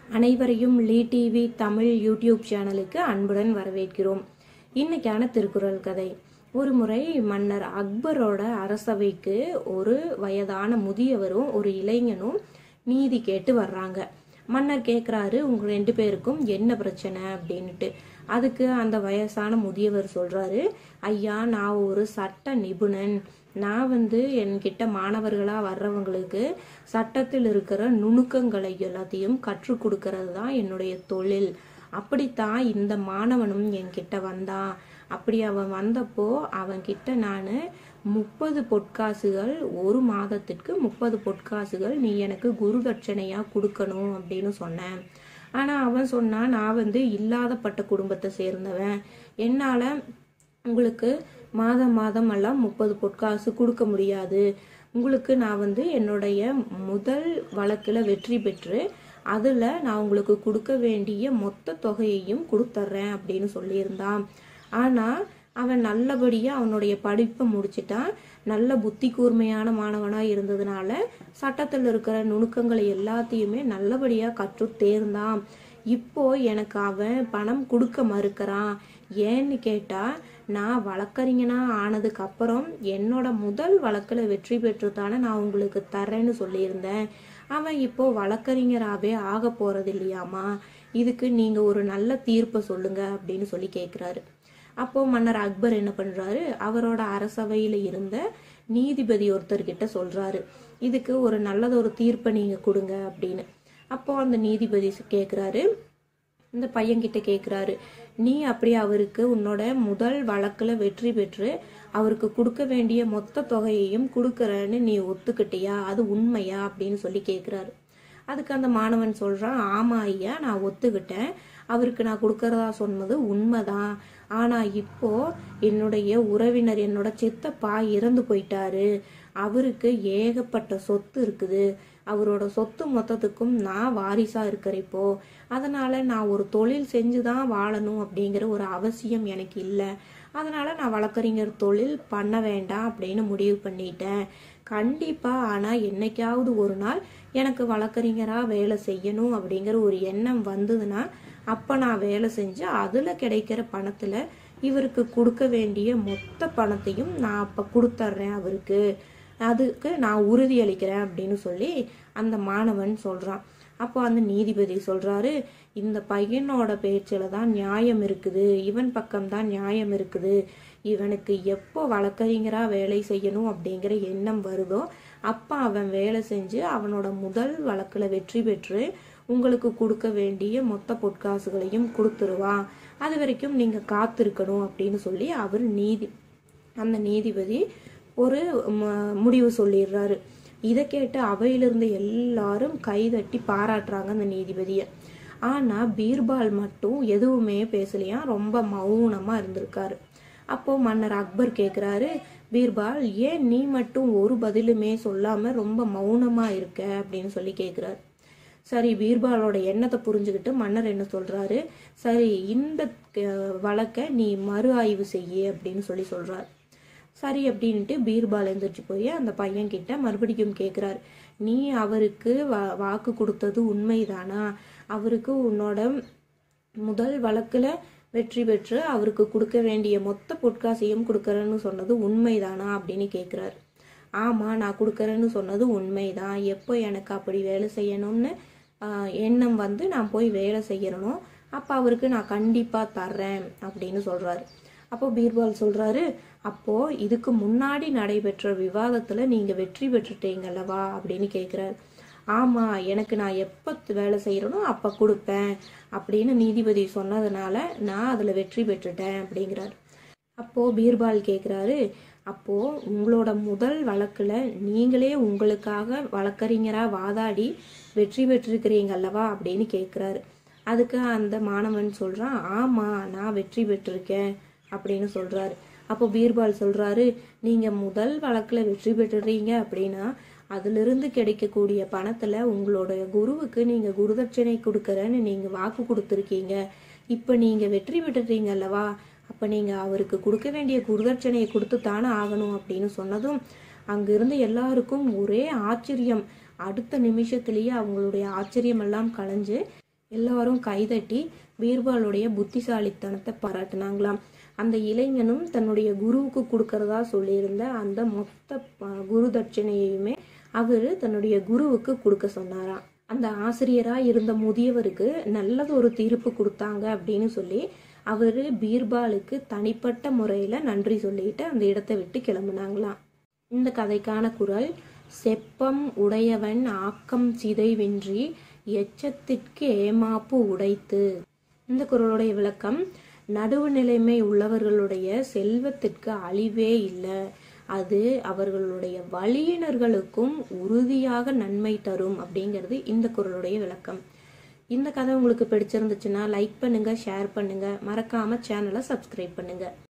அனைவரையும் லீ TV Tamil YouTube சேனலுக்கு அன்புடன் வரவேற்கிறோம் இன்னைக்கான திருக்குறள் கதை ஒரு முறை மன்னர் அக்பரோட அரசவைக்கு ஒரு வயதான முதியவரும் ஒரு இளைஞனும் நீதி கேட்டு வர்றாங்க மன்னர் கேட்குறாரு உங்க ரெண்டு பேருக்கும் என்ன பிரச்சனை அப்படின்ட்டு அதுக்கு அந்த வயசான முதியவர் சொல்றாரு ஐயா நான் ஒரு சட்ட நிபுணன் நான் வந்து என்கிட்ட மாணவர்களா வர்றவங்களுக்கு சட்டத்தில் இருக்கிற நுணுக்கங்களை எல்லாத்தையும் கற்றுக் கொடுக்கறது தான் என்னுடைய தொழில் அப்படித்தான் இந்த மாணவனும் என்கிட்ட வந்தான் அப்படி அவன் வந்தப்போ அவன்கிட்ட நான் முப்பது பொற்காசுகள் ஒரு மாதத்திற்கு முப்பது பொற்காசுகள் நீ எனக்கு குரு தட்சணையா கொடுக்கணும் அப்படின்னு சொன்னேன் ஆனா அவன் சொன்னான் நான் வந்து இல்லாதப்பட்ட குடும்பத்தை சேர்ந்தவன் என்னால உங்களுக்கு மாதம் மாதம் எல்லாம் முப்பது பொற்காசு கொடுக்க முடியாது உங்களுக்கு நான் வந்து என்னுடைய முதல் வழக்குல வெற்றி பெற்று அதுல நான் உங்களுக்கு கொடுக்க வேண்டிய மொத்த தொகையையும் கொடுத்துட்றேன் அப்படின்னு சொல்லியிருந்தான் ஆனா அவன் நல்லபடியா அவனுடைய படிப்பை முடிச்சிட்டான் நல்ல புத்தி கூர்மையான மாணவனா இருந்ததுனால சட்டத்தில் இருக்கிற நுணுக்கங்களை எல்லாத்தையுமே நல்லபடியா கற்று தேர்ந்தான் இப்போ எனக்கு அவன் பணம் கொடுக்க மறுக்கிறான் ஏன்னு கேட்டா நான் வழக்கறிஞனா ஆனதுக்கு அப்புறம் என்னோட முதல் வழக்குல வெற்றி பெற்று தானே நான் உங்களுக்கு தரேன்னு சொல்லியிருந்தேன் அவன் இப்போ வழக்கறிஞராகவே ஆக போறது இல்லையாமா இதுக்கு நீங்க ஒரு நல்ல தீர்ப்பை சொல்லுங்க அப்படின்னு சொல்லி கேட்கிறாரு அப்போ மன்னர் அக்பர் என்ன பண்றாரு அவரோட அரசவையில இருந்த நீதிபதி ஒருத்தர்கிட்ட சொல்றாரு இதுக்கு ஒரு நல்லது ஒரு தீர்ப்பை நீங்க கொடுங்க அப்படின்னு அப்போ அந்த நீதிபதி கேக்குறாரு இந்த பையன்கிட்ட கேக்குறாரு நீ அப்படி அவருக்கு உன்னோட முதல் வழக்குல வெற்றி பெற்று அவருக்கு கொடுக்க வேண்டிய மொத்த தொகையையும் கொடுக்கறன்னு நீ ஒத்துக்கிட்டியா அது உண்மையா அப்படின்னு சொல்லி கேக்குறாரு அதுக்கு அந்த மாணவன் சொல்றான் ஆமா ஐயா நான் ஒத்துக்கிட்டேன் அவருக்கு நான் கொடுக்கறதா சொன்னது உண்மைதான் ஆனா இப்போ என்னுடைய உறவினர் என்னோட சித்தப்பா இறந்து போயிட்டாரு அவருக்கு ஏகப்பட்ட சொத்து இருக்குது அவரோட சொத்து மொத்தத்துக்கும் நான் வாரிசா இருக்கிற இப்போ அதனால நான் ஒரு தொழில் செஞ்சுதான் வாழணும் அப்படிங்கிற ஒரு அவசியம் எனக்கு இல்லை அதனால நான் வழக்கறிஞர் தொழில் பண்ண வேண்டாம் அப்படின்னு முடிவு பண்ணிட்டேன் கண்டிப்பா ஆனா என்னைக்காவது ஒரு நாள் எனக்கு வழக்கறிஞரா வேலை செய்யணும் அப்படிங்கிற ஒரு எண்ணம் வந்ததுன்னா அப்ப நான் வேலை செஞ்சு அதுல கிடைக்கிற பணத்துல இவருக்கு கொடுக்க வேண்டிய மொத்த பணத்தையும் நான் அப்ப கொடுத்துட்றேன் அவருக்கு அதுக்கு நான் உறுதி அளிக்கிறேன் அப்படின்னு சொல்லி அந்த மாணவன் சொல்றான் அப்போ அந்த நீதிபதி சொல்றாரு இந்த பையனோட பேச்சில தான் நியாயம் இருக்குது இவன் பக்கம் தான் நியாயம் இருக்குது இவனுக்கு எப்போ வழக்கறிஞரா வேலை செய்யணும் அப்படிங்கிற எண்ணம் வருதோ அப்ப அவன் வேலை செஞ்சு அவனோட முதல் வழக்குல வெற்றி பெற்று உங்களுக்கு கொடுக்க வேண்டிய மொத்த பொற்காசுகளையும் கொடுத்துருவான் அது வரைக்கும் நீங்க காத்திருக்கணும் அப்படின்னு சொல்லி அவர் நீதி அந்த நீதிபதி ஒரு முடிவு சொல்லிடுறாரு இதை கேட்டு அவையிலிருந்து எல்லாரும் கைதட்டி பாராட்டுறாங்க அந்த நீதிபதியை ஆனா பீர்பால் மட்டும் எதுவுமே பேசலையா ரொம்ப மௌனமா இருந்திருக்காரு அப்போ மன்னர் அக்பர் கேக்குறாரு பீர்பால் ஏன் நீ மட்டும் ஒரு பதிலுமே சொல்லாம ரொம்ப மௌனமா இருக்க அப்படின்னு சொல்லி கேக்குறாரு சரி பீர்பாலோட எண்ணத்தை புரிஞ்சுக்கிட்டு மன்னர் என்ன சொல்றாரு சரி இந்த வழக்கை நீ மறு ஆய்வு செய்ய அப்படின்னு சொல்லி சொல்றாரு சரி அப்படின்ட்டு பீர்பால் எந்திரிச்சு போய் அந்த பையன் கிட்ட மறுபடியும் கேட்குறாரு நீ அவருக்கு வா வாக்கு கொடுத்தது உண்மைதானா அவருக்கு உன்னோட முதல் வழக்குல வெற்றி பெற்று அவருக்கு கொடுக்க வேண்டிய மொத்த பொற்காசையும் கொடுக்கறேன்னு சொன்னது உண்மைதானா அப்படின்னு கேட்குறாரு ஆமா நான் கொடுக்கறேன்னு சொன்னது உண்மைதான் எப்போ எனக்கு அப்படி வேலை செய்யணும்னு எண்ணம் வந்து நான் போய் வேலை செய்யணும் அப்போ அவருக்கு நான் கண்டிப்பா தர்றேன் அப்படின்னு சொல்றாரு அப்போ பீர்பால் சொல்றாரு அப்போ இதுக்கு முன்னாடி நடைபெற்ற விவாதத்துல நீங்க வெற்றி பெற்றுட்டீங்கல்லவா அப்படின்னு கேக்குறாரு ஆமா எனக்கு நான் எப்ப வேலை செய்யறனோ அப்ப கொடுப்பேன் அப்படின்னு நீதிபதி சொன்னதுனால நான் அதுல வெற்றி பெற்றுட்டேன் அப்படிங்கிறாரு அப்போ பீர்பால் கேக்குறாரு அப்போ உங்களோட முதல் வழக்குல நீங்களே உங்களுக்காக வழக்கறிஞரா வாதாடி வெற்றி பெற்றிருக்கிறீங்க அல்லவா அப்படின்னு கேக்குறாரு அதுக்கு அந்த மாணவன் சொல்றான் ஆமா நான் வெற்றி பெற்றிருக்கேன் அப்படின்னு சொல்றாரு அப்போ பீர்பால் சொல்றாரு நீங்க முதல் வழக்குல வெற்றி பெற்றுறீங்க அப்படின்னா அதிலிருந்து கிடைக்கக்கூடிய பணத்துல உங்களுடைய குருவுக்கு நீங்க குருதட்சணை கொடுக்கறேன்னு நீங்க வாக்கு கொடுத்துருக்கீங்க இப்ப நீங்க வெற்றி பெற்றுறீங்க அல்லவா அப்ப நீங்க அவருக்கு கொடுக்க வேண்டிய குருதட்சணையை கொடுத்து தானே ஆகணும் அப்படின்னு சொன்னதும் அங்கிருந்து எல்லாருக்கும் ஒரே ஆச்சரியம் அடுத்த நிமிஷத்திலேயே அவங்களுடைய ஆச்சரியம் எல்லாம் களைஞ்சு எல்லாரும் கைதட்டி பீர்பாலுடைய புத்திசாலித்தனத்தை பாராட்டினாங்களாம் அந்த இளைஞனும் தன்னுடைய குருவுக்கு கொடுக்கறதா சொல்லியிருந்த அந்த மொத்த ப- குரு தட்சணையுமே அவரு தன்னுடைய குருவுக்கு கொடுக்க சொன்னாராம் அந்த ஆசிரியரா இருந்த முதியவருக்கு நல்லது ஒரு தீர்ப்பு கொடுத்தாங்க அப்படின்னு சொல்லி அவரு பீர்பாலுக்கு தனிப்பட்ட முறையில நன்றி சொல்லிட்டு அந்த இடத்தை விட்டு கிளம்புனாங்களாம் இந்த கதைக்கான குரல் செப்பம் உடையவன் ஆக்கம் சிதைவின்றி எச்சத்திற்கு ஏமாப்பு உடைத்து இந்த குரலுடைய விளக்கம் நடுவு நிலைமை உள்ளவர்களுடைய செல்வத்திற்கு அழிவே இல்லை அது அவர்களுடைய வழியினர்களுக்கும் உறுதியாக நன்மை தரும் அப்படிங்கிறது இந்த குரலுடைய விளக்கம் இந்த கதை உங்களுக்கு பிடிச்சிருந்துச்சுன்னா லைக் பண்ணுங்க ஷேர் பண்ணுங்க மறக்காம சேனலை சப்ஸ்கிரைப் பண்ணுங்க